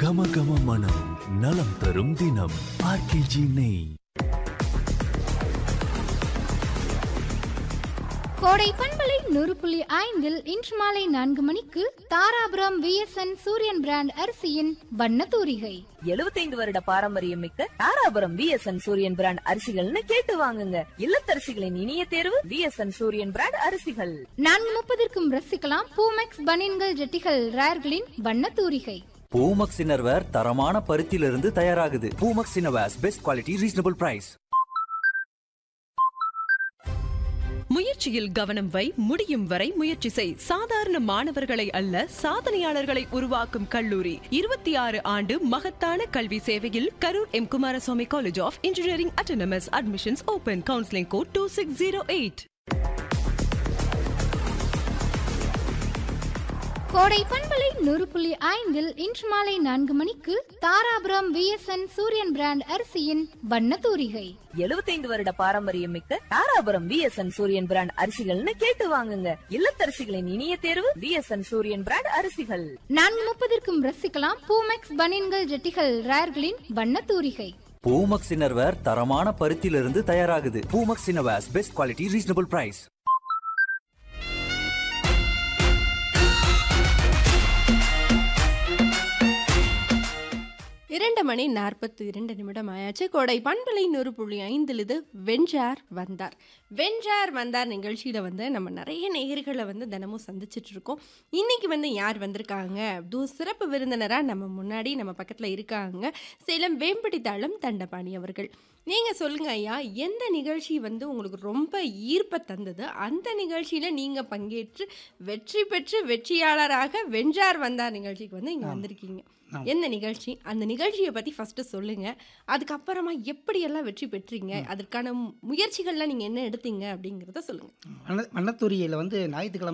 கம கம மனம் நலம் தரும் தினம் ஆர்கேஜி நெய் கோடை பண்பலை நூறு புள்ளி ஐந்தில் இன்று மாலை நான்கு மணிக்கு தாராபுரம் விஎஸ்என் சூரியன் பிராண்ட் அரிசியின் வண்ண தூரிகை 75 வருட பாரம்பரியம் மிக்க தாராபுரம் விஎஸ்என் சூரியன் பிராண்ட் அரிசிகள்னு கேட்டு வாங்குங்க இல்லத்தரசிகளின் இனிய தேர்வு விஎஸ்என் சூரியன் பிராண்ட் அரிசிகள் நான்கு முப்பதற்கும் ரசிக்கலாம் பூமெக்ஸ் பனியன்கள் ஜெட்டிகள் ரேர்களின் வண்ண தூரிகை பூமக்ஸ் இன்னர்வேர் தரமான பருத்தியிலிருந்து தயாராகுது Poomex innerwears best quality reasonable price முயற்சியில் கவனம் வை முடியும் வரை முயற்சி செய் சாதாரண மாணவர்களை அல்ல சாதனையாளர்களை உருவாக்கும் கல்லூரி இருபத்தி ஆறு ஆண்டு மகத்தான கல்வி சேவையில் Karur M Kumaraswamy college of engineering autonomous admissions open counselling code two six zero eight Kodai பண்பலை நூறு புள்ளி ஐந்தில் இன்று மாலை நான்கு மணிக்கு தாராபுரம் விஎஸ்என் சூரியன் பிராண்ட் அரிசியின் வண்ண தூரிகை 75 வருட பாரம்பரியம் மிக்க தாராபுரம் விஎஸ்என் சூரியன் பிராண்ட் அரிசிகள்னு கேட்டு வாங்குங்க இல்லத்தரசிகளின் இனிய தேர்வு விஎஸ்என் சூரியன் பிராண்ட் அரிசிகள் நான்கு முப்பதற்கும் ரசிக்கலாம் பூமெக்ஸ் பனியன்கள் ஜெட்டிகள் ரேர்களின் வண்ண தூரிகை பூமக்ஸ் இன்னர்வேர் தரமான பருத்தியிலிருந்து தயாராகுது Poomex innerwears best quality reasonable price இரண்டு மணி நாற்பத்தி இரண்டு நிமிடம் ஆயாச்சு கோடை பண்பலை நூறு புள்ளி ஐந்தில் இது வென்றார் வந்தார் வென்றார் வந்தார் நிகழ்ச்சியில் வந்து நம்ம நிறைய நேயர்களை வந்து தினமும் சந்திச்சிட்டு இருக்கோம் இன்னைக்கு வந்து யார் வந்திருக்காங்க அதுவும் சிறப்பு விருந்தினராக நம்ம முன்னாடி நம்ம பக்கத்தில் இருக்காங்க சேலம் வேம்படி தாளம் தண்டபாணி அவர்கள் நீங்கள் சொல்லுங்க ஐயா எந்த நிகழ்ச்சி வந்து உங்களுக்கு ரொம்ப ஈர்ப்பை தந்தது அந்த நிகழ்ச்சியில் நீங்கள் பங்கேற்று வெற்றி பெற்று வெற்றியாளராக வென்றார் வந்தார் நிகழ்ச்சிக்கு வந்து இங்கே வந்திருக்கீங்க என்ன நிகழ்ச்சி அந்த நிகழ்ச்சியை பற்றி ஃபஸ்ட்டு சொல்லுங்கள் அதுக்கப்புறமா எப்படியெல்லாம் வெற்றி பெற்றீங்க அதற்கான மு- முயற்சிகள்லாம் நீங்கள் என்ன எடுத்தீங்க அப்படிங்கிறத சொல்லுங்கள் வண்ண வண்ணத்தூரியில் வந்து ஞாயிற்றுக்கிழமை